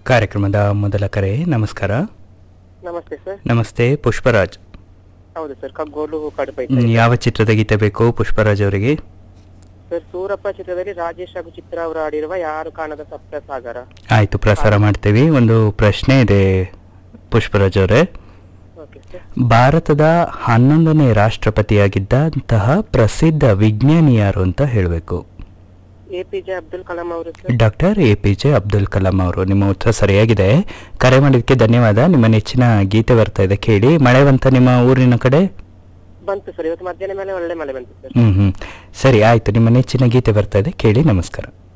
ಕಾರ್ಯಕ್ರಮದ ಮೊದಲ ಕರೆ ನಮಸ್ಕಾರ ನಮಸ್ತೆ ಸರ್ ನಮಸ್ತೆ ಪುಷ್ಪರಾಜ್ ಹೌದು ಸರ್ ಕಗ್ಗೋಲು ಕಡುಬೈ ಹ್ಮ್, ಯಾವ ಚಿತ್ರದ ಗೀತೆ ಬೇಕು ಪುಷ್ಪರಾಜ್ ಅವರಿಗೆ ಸರ್ ಸೂರಪ್ಪ ಚಿತ್ರದಲ್ಲಿ ರಾಜೇಶ್ ಹಾಗೂ ಚಿತ್ರ ಅವರು ಆಡಿರುವ ಯಾರು ಕಾಣದ ಸಪ್ತಸಾಗರ ಆಯ್ತು ಪ್ರಸಾರ ಮಾಡ್ತೀವಿ ಒಂದು ಪ್ರಶ್ನೆ ಇದೆ ಪುಷ್ಪರಾಜ್ ಅವರೇ ಓಕೆ ಸರ್ ಭಾರತದ ಹನ್ನೊಂದನೇ ರಾಷ್ಟ್ರಪತಿಯಾಗಿದ್ದಂತಹ ಪ್ರಸಿದ್ಧ ವಿಜ್ಞಾನಿ ಯಾರು ಅಂತ ಹೇಳಬೇಕು A P J Abdul Kalam ಅವರು sir doctor A P J Abdul Kalam ಅವರು ನಿಮ್ಮ ಉತ್ತರ ಸರಿಯಾಗಿದೆ ಕರೆ ಮಾಡಿದ್ದಕ್ಕೆ ಧನ್ಯವಾದ ನಿಮ್ಮ ನೆಚ್ಚಿನ ಗೀತೆ ಬರ್ತಾ ಇದೆ ಕೇಳಿ ಮಳೆ ಬಂತ ನಿಮ್ಮ ಊರಿನ ಕಡೆ ಬಂತು ಸರ್ ಇವತ್ತು ಮಧ್ಯಾಹ್ನ ಮೇಲೆ ಒಳ್ಳೆ ಮಳೆ ಬಂತು ಸರ್ ಹ್ಮ್ ಹ್ಮ್ ಸರಿ ಆಯ್ತು ನಿಮ್ಮ ನೆಚ್ಚಿನ ಗೀತೆ ಬರ್ತಾ ಇದೆ ಕೇಳಿ ನಮಸ್ಕಾರ